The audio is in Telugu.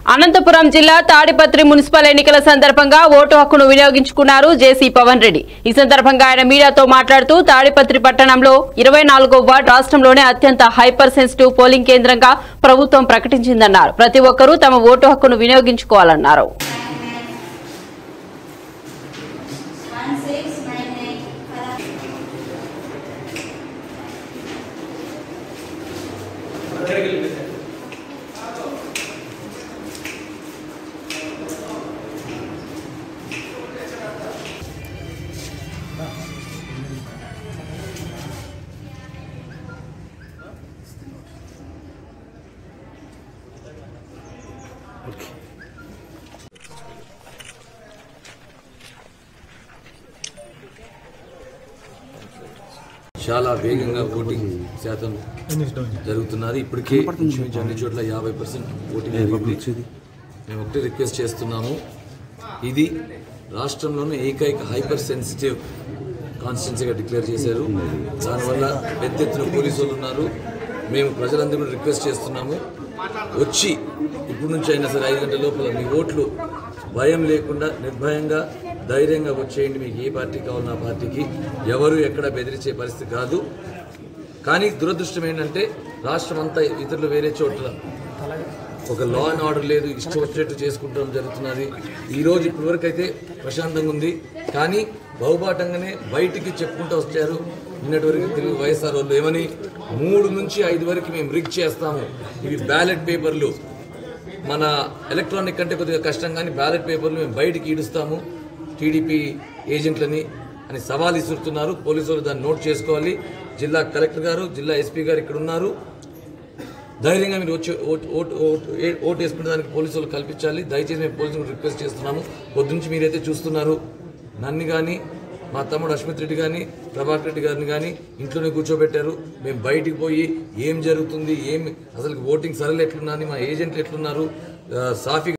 అనంతపురం జిల్లా తాడిపత్రి మున్సిపల్ ఎన్నికల సందర్భంగా ఓటు హక్కును వినియోగించుకున్నారు జేసీ పవన్ రెడ్డి ఈ సందర్భంగా ఆయన మీడియాతో మాట్లాడుతూ తాడిపత్రి పట్టణంలో ఇరవై నాలుగో వార్డు రాష్ట్రంలోనే అత్యంత హైపర్ సెన్సిటివ్ పోలింగ్ కేంద్రంగా ప్రభుత్వం ప్రకటించిందన్నారు ప్రతి ఒక్కరూ తమ ఓటు హక్కును వినియోగించుకోవాలన్నారు చాలా వేగంగా ఓటింగ్ శాతం జరుగుతున్నది ఇప్పటికే ఇంచుమించు అన్ని చోట్ల యాభై పర్సెంట్ ఓటింగ్ జరిగింది మేము ఒకటే రిక్వెస్ట్ చేస్తున్నాము ఇది రాష్ట్రంలోనే ఏకైక హైపర్ సెన్సిటివ్ కాన్స్టిట్యున్సీగా డిక్లేర్ చేశారు దానివల్ల పెద్ద ఎత్తున పోలీసు వాళ్ళు ఉన్నారు మేము ప్రజలందరూ కూడా రిక్వెస్ట్ చేస్తున్నాము వచ్చి ఇప్పుడు నుంచి అయినా సరే ఐదు గంటల లోపల మీ ఓట్లు భయం లేకుండా నిర్భయంగా ధైర్యంగా వచ్చేయండి మీకు ఏ పార్టీ కావాలన్నా ఆ పార్టీకి ఎవరు ఎక్కడ బెదిరించే పరిస్థితి కాదు కానీ దురదృష్టం ఏంటంటే రాష్ట్రం అంతా ఇతరులు వేరే చోట్ల ఒక లా అండ్ ఆర్డర్ లేదు ఇష్టం వచ్చినట్టు చేసుకుంటాం జరుగుతున్నది ఈ రోజు ఇప్పటివరకు అయితే ప్రశాంతంగా ఉంది కానీ బహుబాటంగానే బయటికి చెప్పుకుంటూ వచ్చారు నిన్నటి వరకు తెలుగు వైఎస్ఆర్ వాళ్ళు ఏమని మూడు నుంచి ఐదు వరకు మేము రిగ్ చేస్తాము ఇవి బ్యాలెట్ పేపర్లు మన ఎలక్ట్రానిక్ కంటే కొద్దిగా కష్టం కానీ బ్యాలెట్ పేపర్లు మేము బయటికి ఈడుస్తాము టీడీపీ ఏజెంట్లని అని సవాల్ ఇస్తున్నారు పోలీసులు దాన్ని నోట్ చేసుకోవాలి జిల్లా కలెక్టర్ గారు జిల్లా ఎస్పీ గారు ఇక్కడ ఉన్నారు ధైర్యంగా మీరు వచ్చి ఓటు ఓటు ఓటు ఏ- ఓటు వేసుకునే దానికి పోలీసులు కల్పించాలి దయచేసి మేము పోలీసులు రిక్వెస్ట్ చేస్తున్నాము పొద్దునుంచి మీరైతే చూస్తున్నారు నన్ను కానీ మా తమ్ముడు అశ్మిత్ రెడ్డి కానీ ప్రభాకర్ రెడ్డి గారిని కానీ ఇంట్లోనే కూర్చోబెట్టారు మేము బయటికి పోయి ఏం జరుగుతుంది ఏం అసలు ఓటింగ్ సరళ ఎట్లున్నది మా ఏజెంట్లు ఎట్లున్నారు ఆ, సాఫీ